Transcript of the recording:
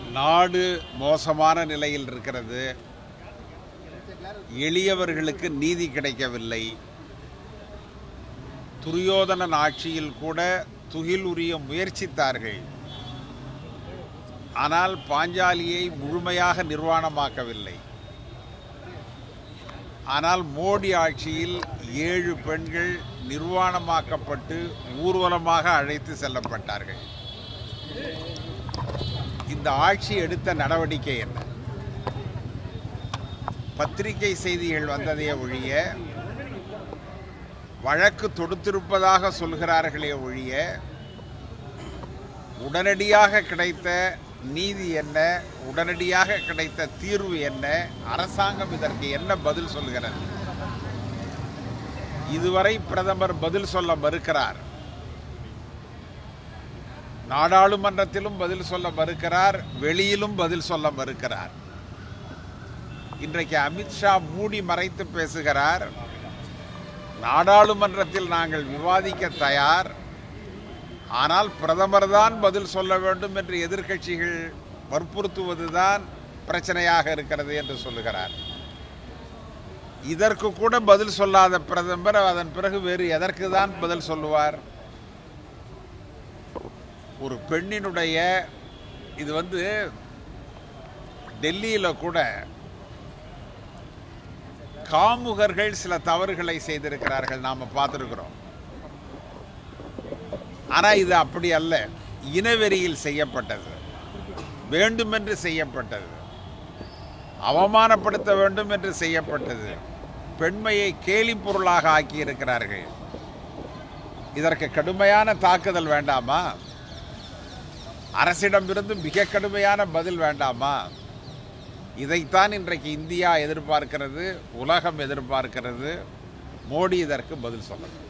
நாடு மோசமான நிலையில் இருக்கிறது எளியவர்களுக்கு நீதி கிடைக்கவில்லை துரியோதனன் ஆட்சியில் கூட துகில் உரிய முயற்சித்தார்கள் ஆனால் பாஞ்சாலியை முழுமையாக நிர்வாணமாக்கவில்லை ஆனால் மோடி ஆட்சியில் ஏழு பெண்கள் நிர்வாணமாக்கப்பட்டு ஊர்வலமாக அழைத்து செல்லப்பட்டார்கள் இந்த ஆட்சி எடுத்த நடவடிக்கை என்ன பத்திரிகை செய்திகள் வந்ததே ஒழிய வழக்கு தொடுத்திருப்பதாக சொல்கிறார்களே ஒழிய உடனடியாக கிடைத்த நீதி என்ன உடனடியாக கிடைத்த தீர்வு என்ன அரசாங்கம் இதற்கு என்ன பதில் சொல்கிறது இதுவரை பிரதமர் பதில் சொல்ல மறுக்கிறார் நாடாளுமன்றத்திலும் பதில் சொல்ல மறுக்கிறார் வெளியிலும் பதில் சொல்ல மறுக்கிறார் இன்றைக்கு அமித்ஷா மூடி மறைத்து பேசுகிறார் நாடாளுமன்றத்தில் நாங்கள் விவாதிக்க தயார் ஆனால் பிரதமர் தான் பதில் சொல்ல வேண்டும் என்று எதிர்க்கட்சிகள் வற்புறுத்துவதுதான் பிரச்சனையாக இருக்கிறது என்று சொல்லுகிறார் இதற்கு கூட பதில் சொல்லாத பிரதமர் அதன் பிறகு வேறு எதற்கு தான் பதில் சொல்லுவார் ஒரு பெண்ணினுடைய இது வந்து டெல்லியில் கூட காமுகர்கள் சில தவறுகளை செய்திருக்கிறார்கள் நாம் பார்த்துருக்கிறோம் ஆனால் இது அப்படி அல்ல இனவெறியில் செய்யப்பட்டது வேண்டுமென்று செய்யப்பட்டது அவமானப்படுத்த வேண்டும் என்று செய்யப்பட்டது பெண்மையை கேலி பொருளாக ஆக்கி இருக்கிறார்கள் இதற்கு கடுமையான தாக்குதல் வேண்டாமா அரசிடமிருந்து மிக கடுமையான பதில் வேண்டாமா இதைத்தான் இன்றைக்கு இந்தியா எதிர்பார்க்கிறது உலகம் எதிர்பார்க்கிறது மோடி இதற்கு பதில் சொல்லணும்